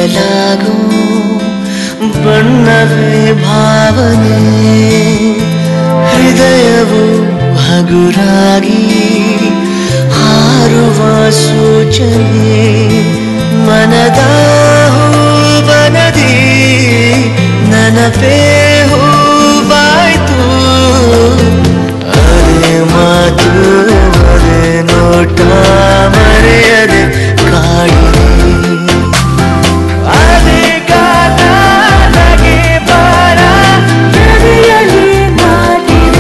ಬದಲಾಗೋ ಬಣ್ಣವೇ ಭಾವನೆ ಹೃದಯವು ಹಗುರಾಗಿ ಹಾರುವ ಸೂಚನೆ ಮನದ ಹೂವನದಿ ನನಪೇ ಹೂವಾಯ್ತು ಅದೇ ಮಾತು ಅದೇ ನೋಟ ಮರೆಯದೆ ಕಾಡಿದೆ ಅದೇ ಗಾನ ನಗೆ ಬಾರ ಎದೆಯಲ್ಲಿ ನಾಟಿದೆ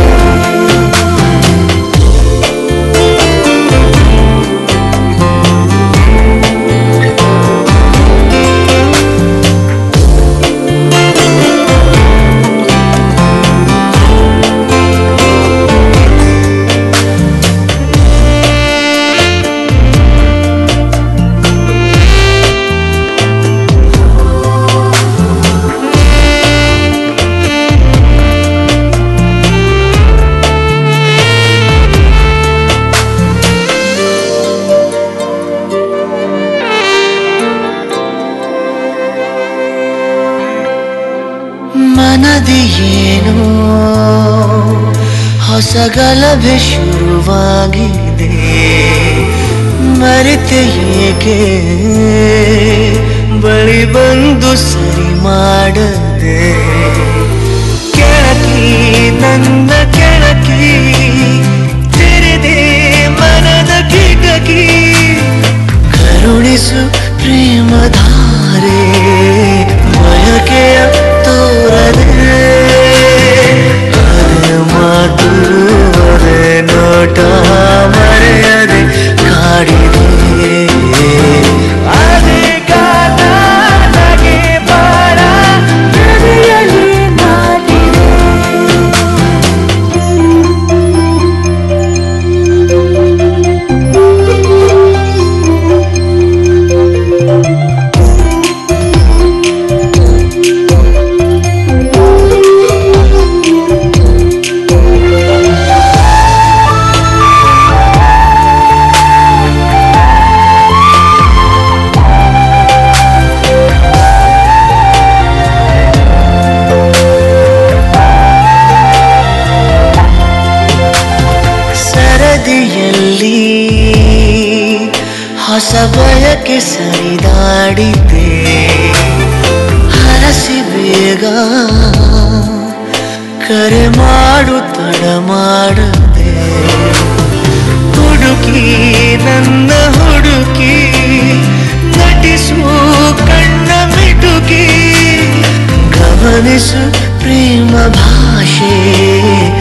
ಮನದಿ ಏನೋ ಹೊಸ ಗಲಭೆ ಶುರುವಾಗಿದೆ ಮರೆತೆ ಏಕೆ ಬಳಿ ಬಂದು ಸರಿ ಮಾಡದೆ ಕೆಳಕಿ ನನ್ನ ಕೆಳಕಿ ತೆರೆದೆ ಮನದ ಕಿಟಕಿ ಕರುಣಿಸು ಪ್ರೇಮಧಾರೆ ಬಯಕೆಯ ತೋರದೆ ಅದೇ ಮಾತು ಅದೇ ನೋಟ ಮರೆಯದೆ ಕಾಡಿದೆ ಅದೇ ಗಾನ ನಗೆ ಬಾರ ಎದೆಯಲ್ಲಿ ನಾಟಿದೆ ಸರದಿಯಲ್ಲಿ ಹೊಸ ಬಯಕೆ ಸರಿದಾಡಿದೆ ಹರಸಿ ಬೇಗ ಕರೆ ಮಾಡು ತಡ ಮಾಡದೆ ಹುಡುಕಿ ನನ್ನ ಹುಡುಕಿ ನಟಿಸು ಕಣ್ಣ ಮಿಟುಕಿ ಗಮನಿಸು ಪ್ರೇಮ ಭಾಷೆ